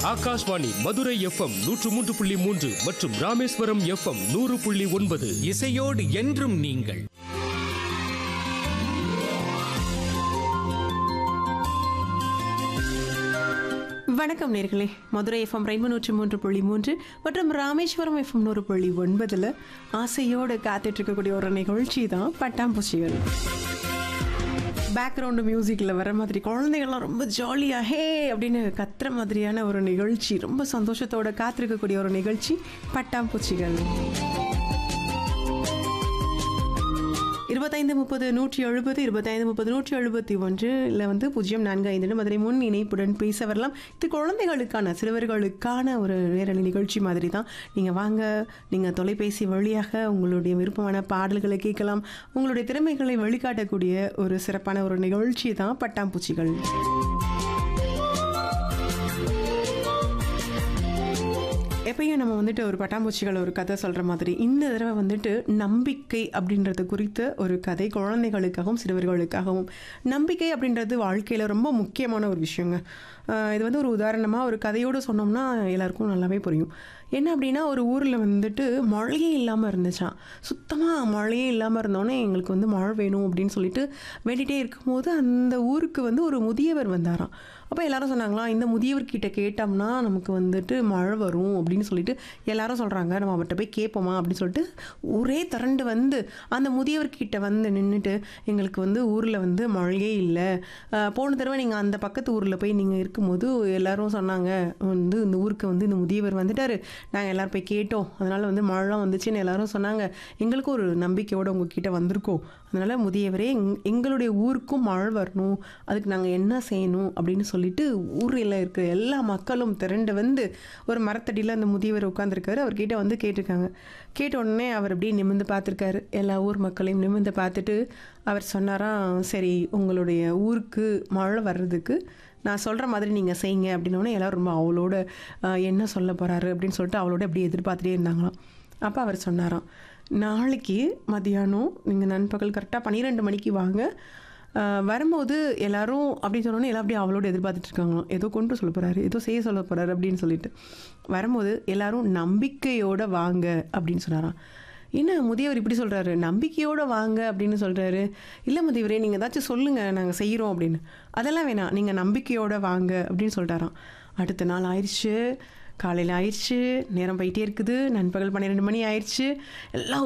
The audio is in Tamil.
ஆகாஷ்வாணி மதுரை எஃப்எம் நூற்று மூன்று புள்ளி மூன்று மற்றும் ராமேஸ்வரம் எஃப்எம் நூறு புள்ளி ஒன்பது இசையோடு என்றும் நீங்கள் வணக்கம் நேர்களே மதுரை எஃப்எம் ரெண்டு நூற்றி மூன்று புள்ளி மூன்று மற்றும் ராமேஸ்வரம் எஃப்எம் நூறு புள்ளி ஒன்பதில் ஆசையோடு காத்துட்டு இருக்கக்கூடிய ஒரு நிகழ்ச்சி தான் பட்டாம்பூச்சிகள் பேக்ரவுண்டு மியூசிக்கில் வர மாதிரி குழந்தைகள்லாம் ரொம்ப ஜாலியாக ஹே அப்படின்னு கத்துற மாதிரியான ஒரு நிகழ்ச்சி ரொம்ப சந்தோஷத்தோட காத்திருக்கக்கூடிய ஒரு நிகழ்ச்சி பட்டாம்பூச்சிகள் இருபத்தைந்து முப்பது நூற்றி எழுபது இருபத்தைந்து முப்பது நூற்றி எழுபத்தி ஒன்று இல்லை வந்து பூஜ்ஜியம் நான்கு ஐந்து மதுரை முன் இணைப்புடன் பேச வரலாம் இது குழந்தைகளுக்கான சிறுவர்களுக்கான ஒரு நேரலை நிகழ்ச்சி மாதிரி தான் நீங்கள் வாங்க நீங்கள் தொலைபேசி வழியாக உங்களுடைய விருப்பமான பாடல்களை கேட்கலாம் உங்களுடைய திறமைகளை வெளிக்காட்டக்கூடிய ஒரு சிறப்பான ஒரு நிகழ்ச்சி தான் பட்டாம்பூச்சிகள் எப்பயும் நம்ம வந்துட்டு ஒரு பட்டாம்பூச்சிகள் ஒரு கதை சொல்கிற மாதிரி இந்த தடவை வந்துட்டு நம்பிக்கை அப்படின்றது குறித்த ஒரு கதை குழந்தைகளுக்காகவும் சிறுவர்களுக்காகவும் நம்பிக்கை அப்படின்றது வாழ்க்கையில் ரொம்ப முக்கியமான ஒரு விஷயங்க ஆஹ் இது வந்து ஒரு உதாரணமாக ஒரு கதையோடு சொன்னோம்னா எல்லாருக்கும் நல்லாவே புரியும் என்ன அப்படின்னா ஒரு ஊரில் வந்துட்டு மழையே இல்லாமல் இருந்துச்சான் சுத்தமாக மழையே இல்லாமல் இருந்தோன்னே எங்களுக்கு வந்து மழை வேணும் அப்படின்னு சொல்லிட்டு வேண்டிகிட்டே இருக்கும்போது அந்த ஊருக்கு வந்து ஒரு முதியவர் வந்தாராம் அப்போ எல்லாரும் சொன்னாங்களா இந்த முதியவர்கிட்ட கேட்டோம்னா நமக்கு வந்துட்டு மழை வரும் அப்படின்னு சொல்லிட்டு எல்லாரும் சொல்கிறாங்க நம்ம அவர்கிட்ட போய் கேட்போமா அப்படின்னு சொல்லிட்டு ஊரே திரண்டு வந்து அந்த முதியவர்கிட்ட வந்து நின்றுட்டு எங்களுக்கு வந்து ஊரில் வந்து மழையே இல்லை அஹ் போன தடவை நீங்கள் அந்த பக்கத்து ஊரில் போய் நீங்கள் இருக்கும்போது எல்லாரும் சொன்னாங்க வந்து இந்த ஊருக்கு வந்து இந்த முதியவர் வந்துட்டாரு நாங்கள் எல்லாரும் போய் கேட்டோம் அதனால் வந்து மழைலாம் வந்துச்சுன்னு எல்லாரும் சொன்னாங்க எங்களுக்கும் ஒரு நம்பிக்கையோடு உங்ககிட்ட வந்திருக்கோம் அதனால் முதியவரே எங் எங்களுடைய ஊருக்கும் மழை வரணும் அதுக்கு நாங்கள் என்ன செய்யணும் அப்படின்னு சொல்லிட்டு ஊரில் இருக்கிற எல்லா மக்களும் திரண்டு வந்து ஒரு மரத்தடியில் அந்த முதியவர் உட்காந்துருக்காரு அவர்கிட்ட வந்து கேட்டிருக்காங்க கேட்ட உடனே அவர் அப்படியே நிமிர்ந்து பார்த்துருக்காரு எல்லா ஊர் மக்களையும் நிமிர்ந்து பார்த்துட்டு அவர் சொன்னாராம் சரி உங்களுடைய ஊருக்கு மழை வர்றதுக்கு நான் சொல்கிற மாதிரி நீங்கள் செய்யுங்க அப்படின்னோடனே எல்லாரும் ரொம்ப அவளோட ஆஹ், என்ன சொல்ல போகிறாரு அப்படின்னு சொல்லிட்டு அவளோட அப்படியே எதிர்பார்த்துட்டே இருந்தாங்களாம் அப்போ அவர் சொன்னாராம் நாளைக்கு மதியானம் நீங்கள் நண்பகல் கரெக்டாக பன்னிரெண்டு மணிக்கு வாங்க ஆஹ், வரும்போது எல்லாரும் அப்படின்னு சொன்னோன்னே எல்லாம் அப்படியே அவளோட எதிர்பார்த்துட்டு இருக்காங்களாம் ஏதோ கொண்டு சொல்ல போகிறாரு ஏதோ செய்ய சொல்ல போகிறாரு அப்படின்னு சொல்லிட்டு வரும்போது எல்லாரும் நம்பிக்கையோட வாங்க அப்படின்னு சொன்னாராம் என்ன முதியவர் இப்படி சொல்கிறாரு நம்பிக்கையோடு வாங்க அப்படின்னு சொல்கிறாரு இல்லை முதியவரே நீங்கள் ஏதாச்சும் சொல்லுங்கள் நாங்கள் செய்கிறோம் அப்படின்னு அதெல்லாம் வேணாம் நீங்கள் நம்பிக்கையோடு வாங்க அப்படின்னு சொல்லிட்டாராம் அடுத்த நாள் ஆயிடுச்சு காலையில் ஆயிடுச்சு நேரம் போயிட்டே இருக்குது நண்பகல் பன்னிரெண்டு மணி ஆயிடுச்சு எல்லாம்